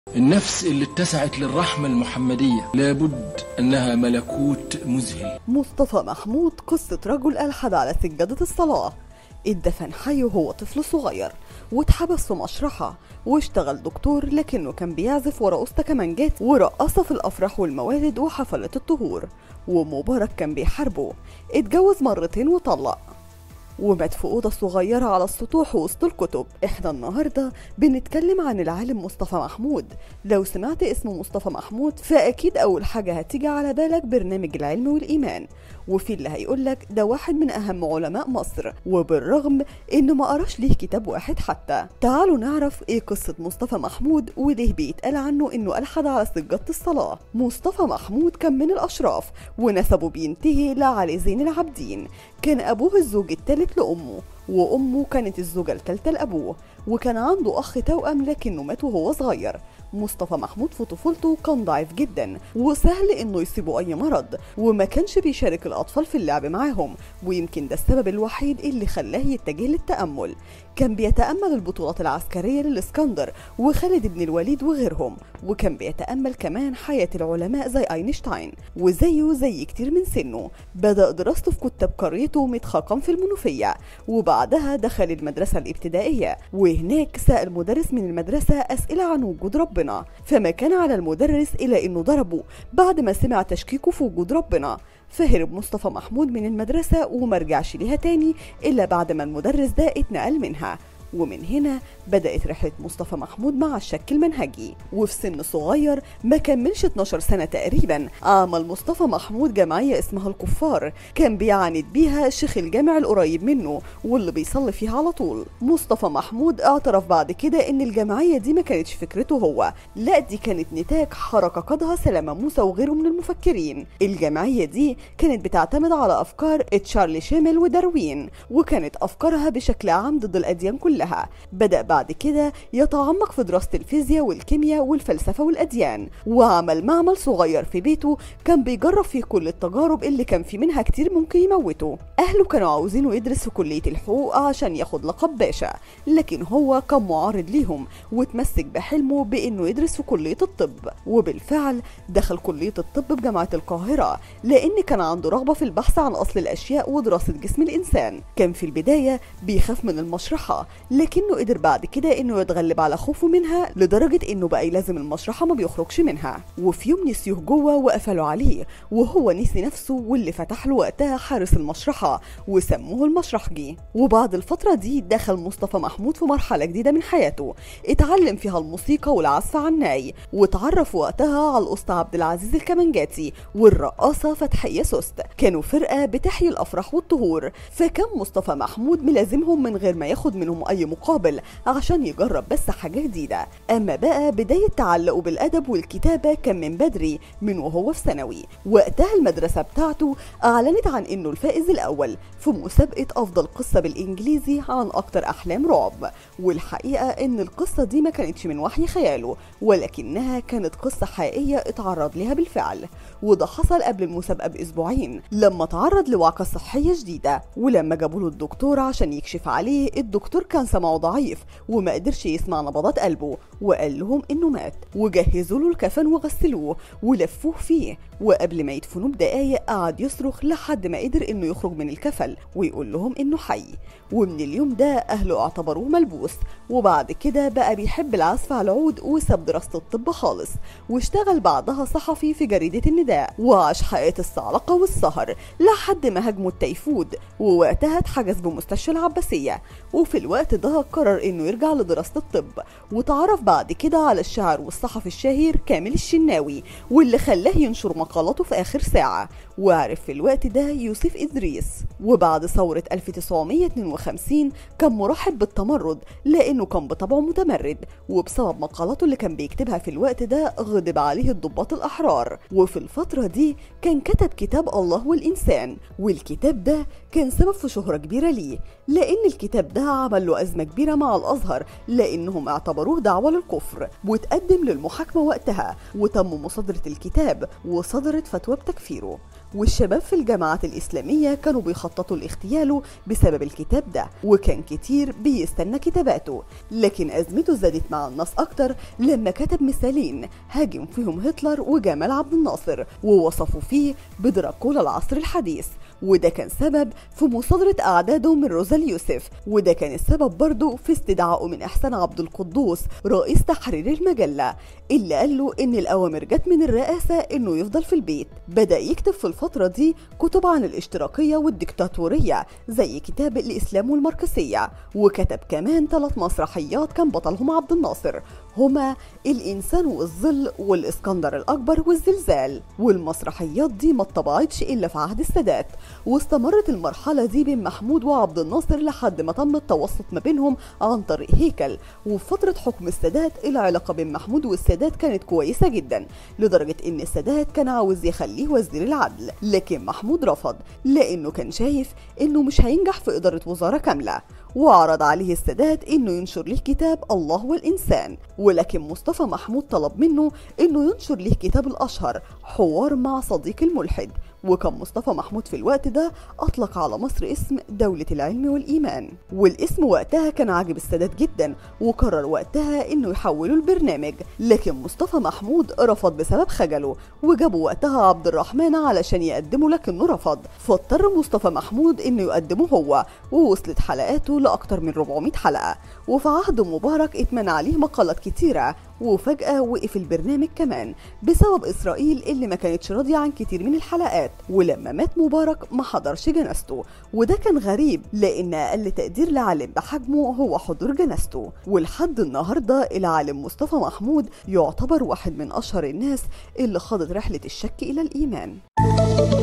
النفس اللي اتسعت للرحمة المحمدية لابد أنها ملكوت مذهل مصطفى محمود قصة رجل ألحد على سجادة الصلاة اتدفن حي وهو طفل صغير واتحبس في مشرحة واشتغل دكتور لكنه كان بيعزف ورا أسطى كمانجات ورقصة في الأفراح والموالد وحفلات الطهور ومبارك كان بيحاربه اتجوز مرتين وطلق ومات في أوضة صغيرة على السطوح وسط الكتب احنا النهاردة بنتكلم عن العالم مصطفى محمود لو سمعت اسم مصطفى محمود فأكيد أول حاجة هتيجي على بالك برنامج العلم والإيمان وفي اللي هيقولك ده واحد من أهم علماء مصر وبالرغم إنه ما قراش ليه كتاب واحد حتى تعالوا نعرف إيه قصة مصطفى محمود وليه بيتقال عنه إنه ألحد على سجادة الصلاة مصطفى محمود كان من الأشراف ونسبه بينتهي لعلي زين العابدين كان أبوه الزوج الثالث لأمه وأمه كانت الزوجة الثالثة لأبوه وكان عنده أخ توأم لكنه مات وهو صغير مصطفى محمود في طفولته كان ضعيف جدا وسهل انه يصيبه اي مرض وما كانش بيشارك الاطفال في اللعب معاهم ويمكن ده السبب الوحيد اللي خلاه يتجه للتامل كان بيتامل البطولات العسكريه للاسكندر وخالد بن الوليد وغيرهم وكان بيتامل كمان حياه العلماء زي اينشتاين وزيه زي كتير من سنه بدا دراسته في كتاب قريته متخاقم في المنوفيه وبعدها دخل المدرسه الابتدائيه وهناك سال مدرس من المدرسه اسئله عن وجود ربنا ربنا فما كان على المدرس إلا إنه ضربه بعد ما سمع تشكيكه في وجود ربنا فهرب مصطفى محمود من المدرسة ومرجعش ليها تاني إلا بعد ما المدرس ده اتنقل منها ومن هنا بدأت رحلة مصطفى محمود مع الشك المنهجي وفي سن صغير ما كملش 12 سنة تقريبا عمل مصطفى محمود جمعية اسمها الكفار كان بيعاند بيها شيخ الجامع القريب منه واللي بيصلي فيها على طول مصطفى محمود اعترف بعد كده ان الجمعية دي ما كانتش فكرته هو لا دي كانت نتاج حركة قادها سلامة موسى وغيره من المفكرين الجمعية دي كانت بتعتمد على افكار تشارلي شيمل وداروين وكانت افكارها بشكل عام ضد الاديان كلها بدأ بعد كده يتعمق في دراسة الفيزياء والكيمياء والفلسفة والأديان وعمل معمل صغير في بيته كان بيجرب فيه كل التجارب اللي كان في منها كتير ممكن يموته أهله كانوا عاوزينه يدرس في كلية الحقوق عشان ياخد لقب باشا لكن هو كان معارض ليهم وتمسك بحلمه بإنه يدرس في كلية الطب وبالفعل دخل كلية الطب بجامعة القاهرة لأن كان عنده رغبة في البحث عن أصل الأشياء ودراسة جسم الإنسان كان في البداية بيخاف من المشرحة لكنه قدر بعد كده انه يتغلب على خوفه منها لدرجة انه بقى يلازم المشرحة ما بيخرجش منها وفي يوم نسيوه جوه وقفلوا عليه وهو نسي نفسه واللي فتح له وقتها حارس المشرحة وسموه المشرحجي وبعد الفترة دي دخل مصطفى محمود في مرحلة جديدة من حياته اتعلم فيها الموسيقى والعزف على الناي واتعرف وقتها على الأسطى عبد العزيز الكمانجاتي والرقاصة فتحية سوست كانوا فرقة بتحيي الأفراح والطهور فكان مصطفى محمود ملازمهم من غير ما ياخد منهم أي مقابل عشان يجرب بس حاجة جديدة أما بقى بداية تعلقه بالأدب والكتابة كان من بدري من وهو في ثانوي وقتها المدرسة بتاعته أعلنت عن إنه الفائز الأول في مسابقة أفضل قصة بالإنجليزي عن أكتر أحلام رعب والحقيقة إن القصة دي ما كانتش من وحي خياله ولكنها كانت قصة حقيقية اتعرض لها بالفعل وده حصل قبل المسابقة بأسبوعين لما تعرض لوعكة صحية جديدة ولما جابوا له الدكتور عشان يكشف عليه الدكتور كان سمعه ضعيف وما قدرش يسمع نبضات قلبه وقال لهم انه مات وجهزوا له الكفن وغسلوه ولفوه فيه وقبل ما يدفنوه بدقايق قعد يصرخ لحد ما قدر انه يخرج من الكفل ويقول لهم انه حي ومن اليوم ده اهله اعتبروه ملبوس وبعد كده بقى بيحب العزف على العود وساب دراسة الطب خالص واشتغل بعدها صحفي في جريدة النداء وعاش حياة الصعلقة والسهر لحد ما هاجمه التيفود ووقتها اتحجز بمستشفى العباسية وفي الوقت ده قرر انه يرجع لدراسة الطب وتعرف بعد كده على الشاعر والصحفي الشهير كامل الشناوي واللي خلاه ينشر مقالاته في آخر ساعة وعرف في الوقت ده يوسف إدريس وبعد ثورة 1952 كان مرحب بالتمرد لأنه كان بطبعه متمرد وبسبب مقالاته اللي كان بيكتبها في الوقت ده غضب عليه الضباط الأحرار وفي الفترة دي كان كتب كتاب الله والإنسان والكتاب ده كان سبب في شهرة كبيرة ليه لأن الكتاب ده عمل له أزمة كبيرة مع الأزهر لأنهم اعتبروه دعوة للكفر وتقدم للمحاكمة وقتها وتم مصادرة الكتاب وصدرت فتوى بتكفيره والشباب في الجامعات الإسلامية كانوا بيخططوا لاغتياله بسبب الكتاب ده وكان كتير بيستنى كتاباته لكن أزمته زادت مع الناس أكتر لما كتب مثالين هاجم فيهم هتلر وجمال عبد الناصر ووصفوا فيه بدراكولا العصر الحديث وده كان سبب في مصادرة أعداده من روزا اليوسف وده كان السبب برضه في استدعائه من إحسان عبد القدوس رئيس تحرير المجلة اللي قال له إن الأوامر جت من الرئاسة إنه يفضل في البيت بدأ يكتب في الفترة دي كتب عن الاشتراكية والديكتاتورية زي كتاب الإسلام والماركسية وكتب كمان ثلاث مسرحيات كان بطلهم عبد الناصر هما الإنسان والظل والإسكندر الأكبر والزلزال والمسرحيات دي ما اتطبعتش إلا في عهد السادات واستمرت المرحلة دي بين محمود وعبد الناصر لحد ما تم التوسط ما بينهم عن طريق هيكل وفي فترة حكم السادات العلاقة بين محمود والسادات كانت كويسة جدا لدرجة إن السادات كان عاوز يخليه وزير العدل لكن محمود رفض لأنه كان شايف إنه مش هينجح في إدارة وزارة كاملة وعرض عليه السادات انه ينشر له كتاب الله والانسان ولكن مصطفى محمود طلب منه انه ينشر له كتاب الاشهر حوار مع صديق الملحد وكان مصطفى محمود في الوقت ده أطلق على مصر اسم دولة العلم والإيمان والاسم وقتها كان عاجب السادات جدا وقرر وقتها إنه يحوله البرنامج لكن مصطفى محمود رفض بسبب خجله وجابوا وقتها عبد الرحمن علشان يقدمه لكنه رفض فاضطر مصطفى محمود إنه يقدمه هو ووصلت حلقاته لأكتر من 400 حلقة وفي عهد مبارك اتمنع عليه مقالات كتيرة وفجأة وقف البرنامج كمان بسبب إسرائيل اللي ما كانتش راضية عن كتير من الحلقات ولما مات مبارك ما حضرش جنازته وده كان غريب لأن أقل تقدير لعالم بحجمه هو حضور جنازته ولحد النهاردة العالم مصطفى محمود يعتبر واحد من أشهر الناس اللي خاضت رحلة الشك إلى الإيمان